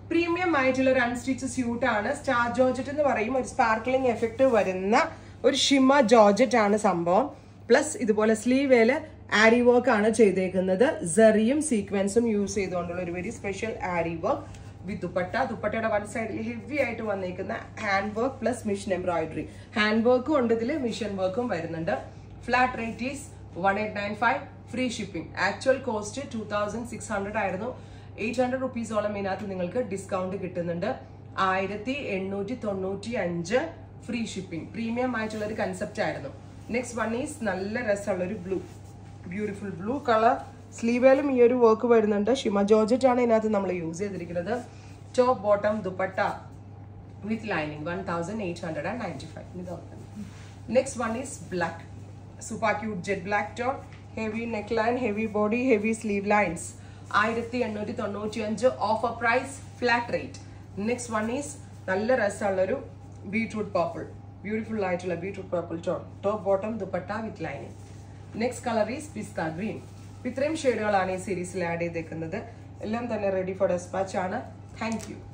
premium ആയിട്ടുള്ള ഒരു unstitch suit ആണ് സ്റ്റാർ ജോർജറ്റ് എന്ന് പറയും ഒരു സ്പാർക്ലിംഗ് എഫക്റ്റ് വരുന്ന ഒരു ഷിമ ജോർജറ്റ് ആണ് സംഭവം പ്ലസ് ഇതുപോലെ സ്ലീവേല് ആരി വർക്ക് ആണ് ചെയ്തേക്കുന്നത് സെറിയും സീക്വൻസും യൂസ് ചെയ്തുകൊണ്ടുള്ള ഒരു very special aari work with dupatta ദുപ്പട്ടയുടെ വൺ സൈഡിൽ ഹെവി ആയിട്ട് വന്നേക്കുന്ന hand work plus machine embroidery hand വർക്കും ഉണ്ട് ഇതിൽ മിഷൻ വർക്കും വരുന്നുണ്ട് flat rate is one eight nine five free shipping actual cost two thousand six hundred ആയിരുന്നു എയ്റ്റ് ഹൺഡ്രഡ് റുപ്പീസോളം ഇതിനകത്ത് നിങ്ങൾക്ക് ഡിസ്കൗണ്ട് കിട്ടുന്നുണ്ട് ആയിരത്തി എണ്ണൂറ്റി തൊണ്ണൂറ്റി അഞ്ച് ഫ്രീ ഷിപ്പിംഗ് പ്രീമിയം ആയിട്ടുള്ള ഒരു കൺസെപ്റ്റ് ആയിരുന്നു നെക്സ്റ്റ് വൺ ഈസ് നല്ല രസമുള്ള ഒരു ബ്ലൂ ബ്യൂട്ടിഫുൾ ബ്ലൂ കളർ സ്ലീവേലും ഈ ഒരു വർക്ക് വരുന്നുണ്ട് ഷിമ ജോർജറ്റ് ആണ് ഇതിനകത്ത് നമ്മൾ യൂസ് ചെയ്തിരിക്കുന്നത് top bottom dupatta with lining one thousand eight hundred and ninety five next one is black super cute jet black tone heavy neck line heavy body heavy sleeve lines ആയിരത്തി എണ്ണൂറ്റി തൊണ്ണൂറ്റി അഞ്ച് offer price flat rate next one is നല്ല രസമുള്ളൊരു beetroot purple beautiful ആയിട്ടുള്ള beetroot purple tone top bottom dupatta with lining next colour is pista green ഇത്രയും ഷെയ്ഡുകളാണ് ഈ സീരീസിൽ ആഡ് ചെയ്തേക്കുന്നത് എല്ലാം തന്നെ റെഡി ഫോർ ഡെസ്പാച്ച് ആണ് താങ്ക് യു